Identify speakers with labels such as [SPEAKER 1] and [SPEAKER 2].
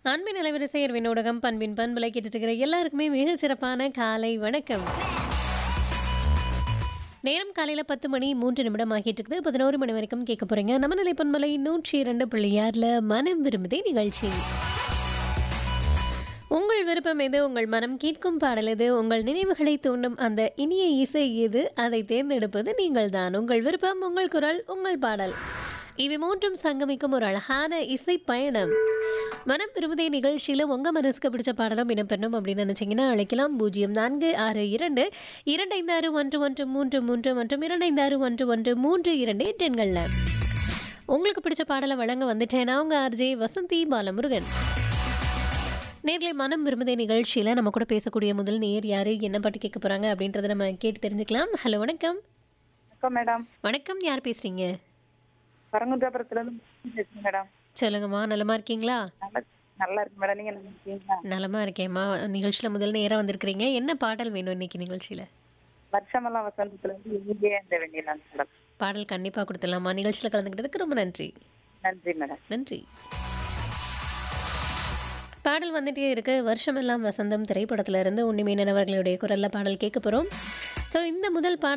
[SPEAKER 1] அன்பின் அலைவரிசையர் வினோடகம் பண்பின் பண்பலை கேட்டுட்டு இருக்கிற எல்லாருக்குமே மிக சிறப்பான காலை வணக்கம் நேரம் காலையில் பத்து மணி மூன்று நிமிடம் ஆகிட்டு இருக்குது பதினோரு மணி வரைக்கும் கேட்க போறீங்க நம்ம நிலை பண்பலை நூற்றி இரண்டு புள்ளியாரில் மனம் விரும்புதே நிகழ்ச்சி உங்கள் விருப்பம் எது உங்கள் மனம் கேட்கும் பாடல் எது உங்கள் நினைவுகளை தூண்டும் அந்த இனிய இசை எது அதை தேர்ந்தெடுப்பது நீங்கள்தான் உங்கள் விருப்பம் உங்கள் குரல் உங்கள் பாடல் இவை மூன்றும் சங்கமிக்கும் ஒரு அழகான இசை பயணம் மனம் விரும்புதே நிகழ்ச்சியில் உங்கள் மனசுக்கு பிடிச்ச பாடலும் இடம்பெறணும் அப்படின்னு நினச்சிங்கன்னா அழைக்கலாம் பூஜ்ஜியம் நான்கு ஆறு இரண்டு இரண்டு ஐந்து ஆறு ஒன்று ஒன்று மூன்று மூன்று மற்றும் இரண்டு ஐந்து ஆறு ஒன்று ஒன்று மூன்று இரண்டு எட்டு எண்களில் உங்களுக்கு பிடிச்ச பாடலை வழங்க வந்துட்டேன் உங்கள் ஆர்ஜே வசந்தி பாலமுருகன் நேர்களை மனம் விரும்புதே நிகழ்ச்சியில் நம்ம கூட பேசக்கூடிய முதல் நேர் யார் என்ன பாட்டு கேட்க போகிறாங்க அப்படின்றத நம்ம கேட்டு தெரிஞ்சுக்கலாம் ஹலோ வணக்கம்
[SPEAKER 2] வணக்கம் மேடம்
[SPEAKER 1] வணக்கம் யார் பேசுகிறீங்க
[SPEAKER 2] பரங்குன்றாபுரத்துல இருந்து பேசுறேன் மேடம்
[SPEAKER 1] சொல்லுங்கம்மா நலமா இருக்கீங்களா
[SPEAKER 2] நல்லா நல்லா இருக்கு மேடம் நீங்க நல்லா இருக்கீங்களா
[SPEAKER 1] நலமா இருக்கேம்மா நிகழ்ச்சியில் முதல் நேராக வந்திருக்கிறீங்க என்ன பாடல் வேணும் இன்னைக்கு நிகழ்ச்சியில்
[SPEAKER 2] வருஷமெல்லாம் வசந்தத்துல இருந்து இங்கே இந்த வெண்ணிலாம் மேடம்
[SPEAKER 1] பாடல் கண்டிப்பாக கொடுத்துடலாமா நிகழ்ச்சியில் கலந்துக்கிட்டதுக்கு ரொம்ப நன்றி
[SPEAKER 2] நன்றி மேடம்
[SPEAKER 1] நன்றி பாடல் வந்துட்டே இருக்கு வருஷமெல்லாம் வசந்தம் திரைப்படத்துல இருந்து உன்னிமேனன் அவர்களுடைய குரல்ல பாடல் கேட்க போறோம் ஸோ இந்த முதல் பாடல்